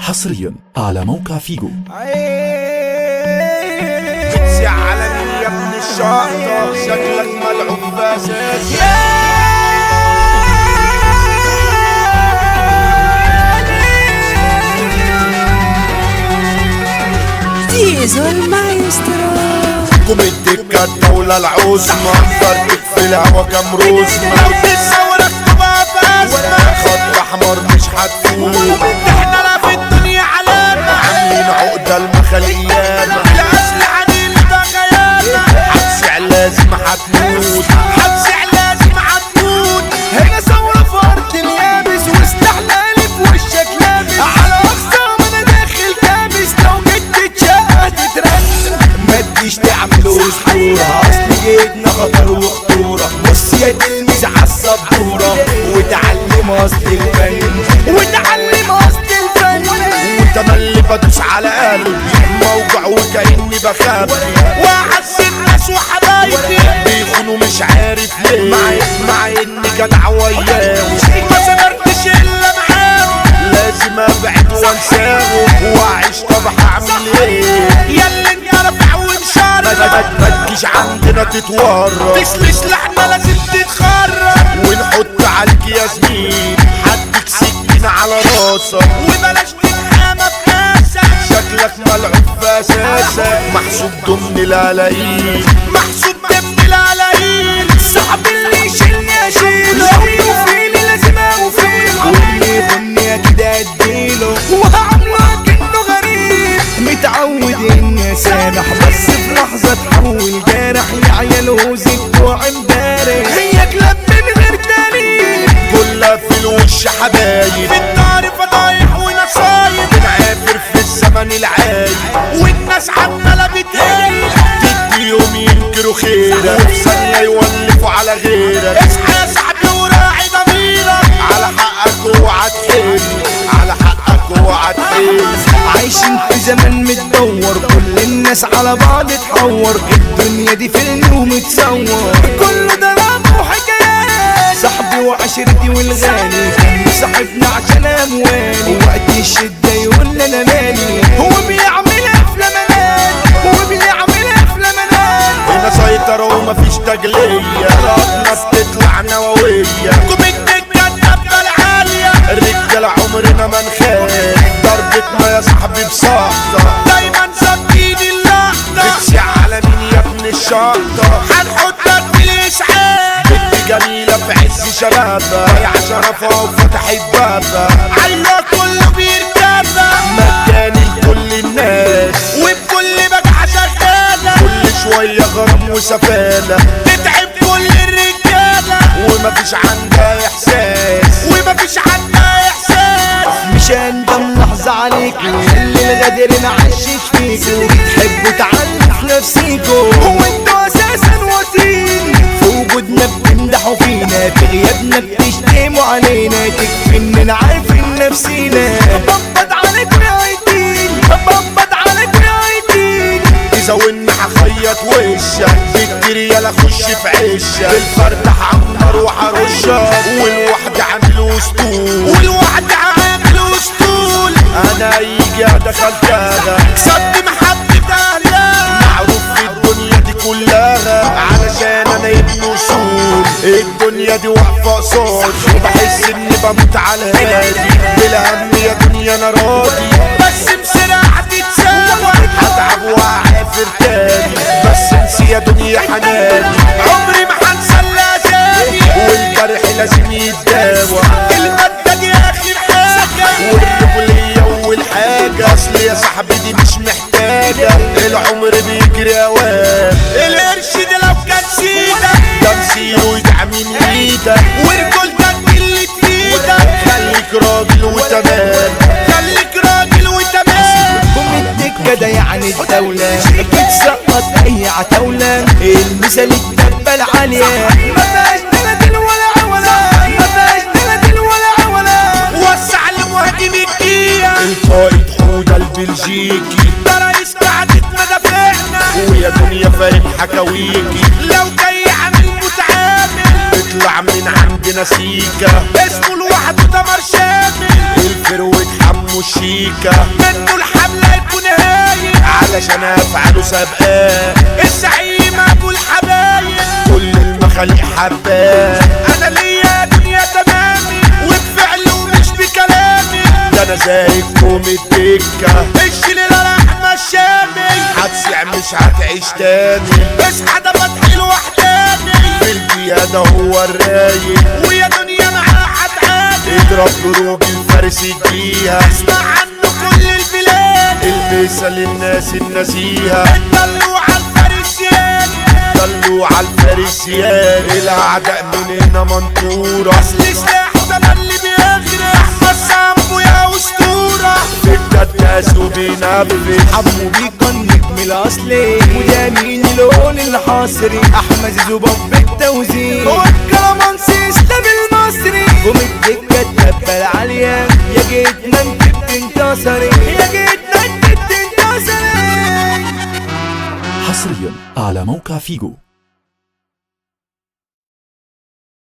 حصريا على موقع فيجو بتسي عالمي يا ابن الشاطر شكلك ملعوب فاسد Diesel Maestro قوم الدكة الدولة العظمى ضربك في الهوا كام روزمة لو تتصورك تبقى فاسمة خط احمر مش هتفوق احنا لا في الدنيا علامة عاملين عقدة المخليانة الاسلحة دي اللي بغيانة هتسع لازم هتموت هتسع لازم هتموت هنا ثورة في ارض اليابس واستحلالي في وشك لابس على اقصى ما انا داخل كابس لو جيت تتشقى تترن ما تجيش تعمل اسطورة اصل جيتنا خطر وخطورة بص يا تلميذ عالسبورة وتعلم اصل الفن وتعلم اصل الفن وانت اللي بدوس على قلبي موجع وكاني بخاف واحس الناس وحبايبي بيخونوا مش عارف ليه مع مع اني جدع وياهم ما سمرتش الا معاهم لازم ابعد وانساهم واعيش طب هعمل ايه ياللي انت رافع ومشرف ما تجيش عندنا تتورط تسلس لحنا لازم تتخرج ونحط عليك ياسمين حدك سكينة على راسك وبلاش تتحامى بنفسك شكلك ملعوب في اساسك محسوب ضمن العلاقين محسوب ضمن العلاقين صاحب اللي يشيلني اشيله لو يوفيني لازم اوفيله واللي يخوني اكيد اديله وهعمله كانه غريب متعود اني اسامح بس في لحظه تحول جارح يا عيال وزيد وامبارح هي كلاب من غير تاريخ كلها في الوش حبايب في الدار فضايح ونصايب بنعافر في الزمن العايب والناس عماله بتهيئ تديهم ينكروا خيرك وفي ثانيه يولفوا على غيرك اصحى يا صاحبي وراعي ضميرك على حقك اوعى تحل على حقك اوعى تحل عايشين في زمن متدور كل الناس على بعض تحور الدنيا دي فيلم ومتصور كله درام وحكايات صاحبي وعشرتي والغالي كان صاحبنا عشان اموالي وقت الشدة يقول لي انا مالي هو بيعمل افلام انات هو بيعمل افلام انات هنا سيطرة ومفيش تجلية راسنا بتطلع نووية قوم الدكة الدبة العالية الرجالة عمرنا ما نخاف ضربتنا يا صاحبي بساطة دايما ثابتين اللقطة بتسي على مين يا ابن الشنطة هنحطك في الإسعاف بنت جميلة في عز شبابها يا شرفها وفتحت بابها عيلة كله بيركبها مجاني لكل الناس وبكل بجعة شغالة كل شوية غرام وسفالة تتعب كل الرجالة ومفيش عندها إحساس ومفيش عندها إحساس مش هندم لحظة عليكو اللي الغدر نعشش فيكو بتحبوا تعلف نفسيكو هو انتوا اساسا وطين في وجودنا بتمدحوا فينا في غيابنا بتشتموا علينا تكفي اننا عارفين نفسينا ببض عليكم يا عيتين ببض عليكم يا عيتين تزاولني هخيط وشك بالتري يلا خش في عشك بالفرد هعمر وهرشك والواحد عامل اسطول والواحد عامل اسطول انا يجي دخلتها كسبت محبة اهلها معروف في الدنيا دي كلها علشان انا ابن اصول الدنيا دي واقفة قصادي بحس اني بموت على هادي بلا هم يا دنيا انا راضي بس بسرعة تتساوى هتعب وهعافر تاني بس انسي يا دنيا حناني عمري ما هنسى اللي والجرح لازم يتداوى المادة دي اخر حاجة والرجولية اول حاجة اصل يا صاحبي دي مش محتاجة العمر بيجري اوام القرش ده لو كان سيدك ده مسيره يدعم من ايدك ورجولتك اللي تفيدك خليك راجل وتمام خليك راجل وتمام قوم الدكة ده يعني الدولة بتسقط أي عتاولة المثال الدبة العالية ما فيهاش دلدل ولا عولة ما فيهاش دلدل ولا عولة وسع لمهاجم الجية القائد حودة البلجيكي ده رئيس قاعدة مدافعنا ويا دنيا فاهم حكاويكي لو جاي عامل متعامل اطلع من عندنا سيكا اسمه لوحده دمر شامل الفروة حمو حمو الشيكة منه الحملة يكون هايل علشان افعله سابقاه الزعيم ابو الحبايب كل المخاليق حباه انا ليا دنيا تمامي وبفعل ومش بكلامي ده انا زي كوم الدكة الشيل الرحمة الشامي هتسع مش هتعيش تاني اصحى ده فتحي لوحداني في القيادة هو الرايق ويا دنيا معاه هتعاني اضرب بروج الفارس يجيها اسمع عنه كل البلاد البسها للناس النزيهة اتدلوا على الفارسيان ضلوا على الفارسيان الاعداء من هنا منطورة اصل سلاحه ده اللي بيغرق بس عمو يا اسطورة الدداس وبينفذ حمو بيكا النجم الاصلي وده مين لون الحصري احمد زباب بالتوزيع والكرمانسي اسلام المصري قوم الدكه الدبه العاليه يا جيتنا انت بتنتصري يا جيتنا انت بتنتصري حصريا على موقع فيجو